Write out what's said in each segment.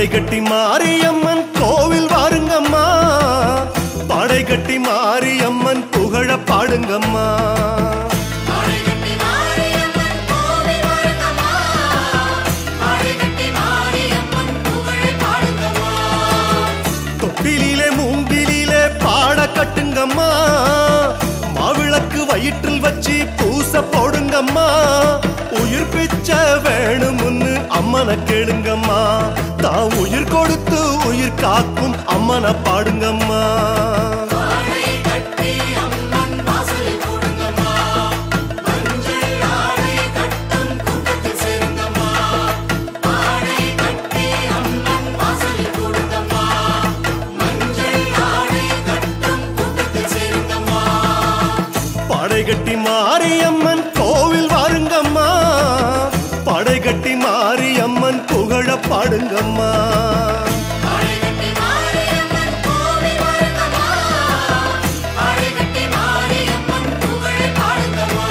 படை கட்டி மாரியம்மன் கோவில் வாருங்கம்மா படை கட்டி மாரியம்மன் புகழ பாடுங்கம்மா படைகட்டி மாரியம்மன் கோவில் வாருங்கம்மா படைகட்டி மாரியம்மன் புகழை பாடுங்கம்மா தொட்டிலே மூங்கிலே பாட கட்டுங்கம்மா மாவிளக்கு வயிற்றில் வச்சு பூச போடுங்கம்மா உயிர் பிச்சை வேணும்னு அம்மனை கேளுங்கம்மா தான் உயிர் கொடுத்து உயிர் காக்கும் அம்மனை பாடுங்கம்மா படைகட்டி அம்மன் வாசலில் கூடுங்கம்மா மஞ்சள் ஆடை கட்டும் கூட்டத்தில் சேருங்கம்மா படைகட்டி அம்மன் வாசலில் கூடுங்கம்மா மஞ்சள் ஆடை கட்டும் கூட்டத்தில் சேருங்கம்மா படை கட்டி மாரியம்மன் கோவில் வாருங்கம்மா படை கட்டி மாரியம்மன் புகழ பாடுங்கம்மா படைகட்டி மாரியம்மன் கோவில் வாருங்கம்மா படைகட்டி மாரியம்மன் புகழை பாடுங்கம்மா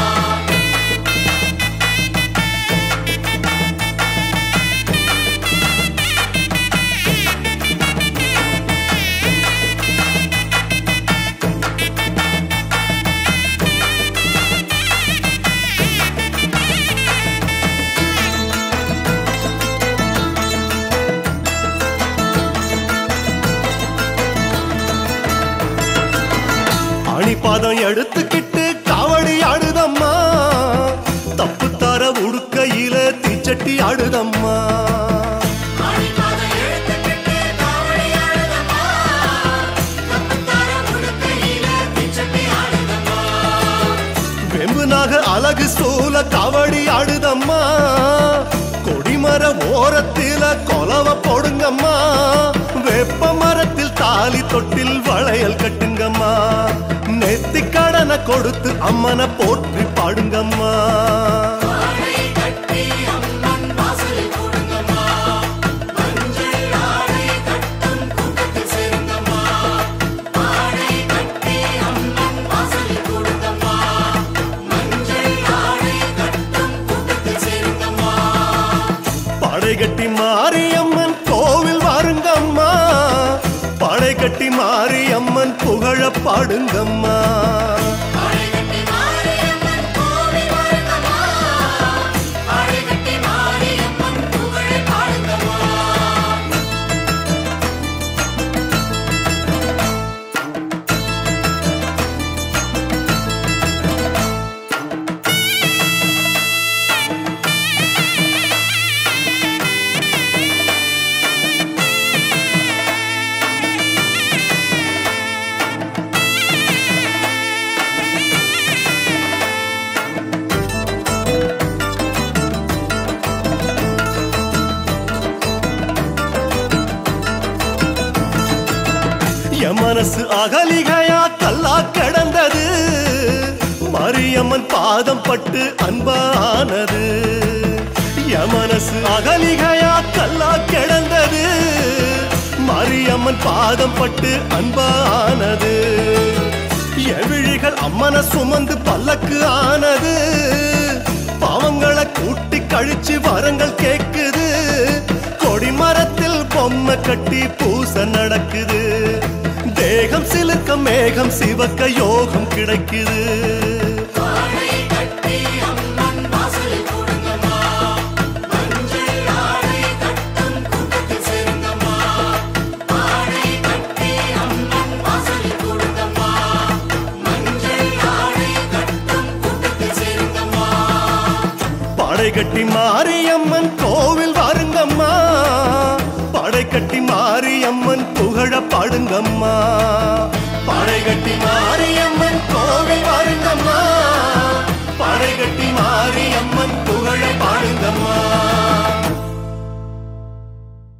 அணிபாதம் எடுத்துக்கிட்டு காவடி ஆடுதம்மா தப்பு தர உடுக்கையில தீச்சட்டி ஆடுதம்மா ஆடிப்பாத எழுத்துக்கிட்டு காவடி ஆடுதம்மா கப்பத்தார முழுக்கையில பிச்சட்டி ஆடுதம்மா வெம்புனாக அழகு சூல காவடி ஆடுதம்மா கொடிமர ஓரத்தில கொலவ போடுங்கம்மா வேப்ப மரத்தில் தாலி தொட்டில் வளையல் கட்டுங்கம்மா நெத்தி கடனை கொடுத்து அம்மனை போற்றி பாடுங்கம்மா பாடை கட்டி அம்மன் வாசலில் கூடுங்கம்மா மஞ்சள் ஆடை கட்டும் கூட்டத்தில் சேருங்கம்மா பாடை கட்டி அம்மன் வாசலில் கூடுங்கம்மா மஞ்சள் ஆடை கட்டும் கூட்டத்தில் சேருங்கம்மா படை கட்டி மாரியம்மன் கோவில் வாருங்கம்மா படை கட்டி மாரியம்மன் புகழ பாடுங்கம்மா படைகட்டி மாரியம்மன் கோவில் வாருங்கம்மா படைகட்டி மாரியம்மன் புகழை பாடுங்கம்மா என் மனசு அகலிகையா கல்லா கிடந்தது மரியம்மன் பாதம் பட்டு அன்பானது என் மனசு அகலிகையா கல்லா கிடந்தது மரியம்மன் பாதம் பட்டு அன்பானது என் விழிகள் அம்மனை சுமந்து பல்லக்கு ஆனது பாவங்களை கூட்டி கழிச்சு வரங்கள் கேக்குது கொடிமரத்தில் பொம்மை கட்டி பூச நடக்குது தேகம் சிலுக்க மேகம் சிவக்க யோகம் கிடைக்குது பாடை கட்டி அம்மன் வாசலில் கூடுங்கம்மா மஞ்சள் ஆடை கட்டும் கூட்டத்தில் சேருங்கம்மா பாடை கட்டி அம்மன் வாசலில் கூடுங்கம்மா மஞ்சள் ஆடை கட்டும் கூட்டத்தில் சேருங்கம்மா படை கட்டி மாரியம்மன் கோவில் வாருங்கம்மா படை கட்டி மாரியம்மன் புகழ பாடுங்கம்மா படை கட்டி மாரியம்மன் கோவில் வாருங்கம்மா படை கட்டி மாரியம்மன் புகழ பாடுங்கம்மா